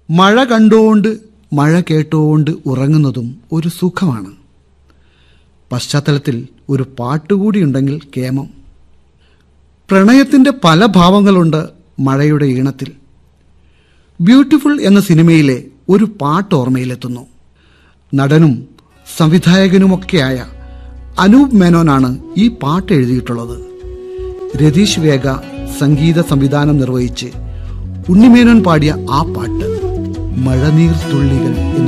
മഴ കണ്ടുകൊണ്ട് മഴ കേട്ടുകൊണ്ട് ഉറങ്ങുന്നതും ഒരു സുഖമാണ് പശ്ചാത്തലത്തിൽ ഒരു പാട്ടുകൂടിയുണ്ടെങ്കിൽ കേമം പ്രണയത്തിൻ്റെ പല ഭാവങ്ങളുണ്ട് മഴയുടെ ഈണത്തിൽ ബ്യൂട്ടിഫുൾ എന്ന സിനിമയിലെ ഒരു പാട്ട് ഓർമ്മയിലെത്തുന്നു നടനും സംവിധായകനുമൊക്കെയായ അനൂപ് മേനോനാണ് ഈ പാട്ട് എഴുതിയിട്ടുള്ളത് രതീഷ് വേഗ സംഗീത സംവിധാനം നിർവഹിച്ച് ഉണ്ണിമേനോൻ പാടിയ ആ പാട്ട് മഴനീർ തുള്ളികൾ എന്ന്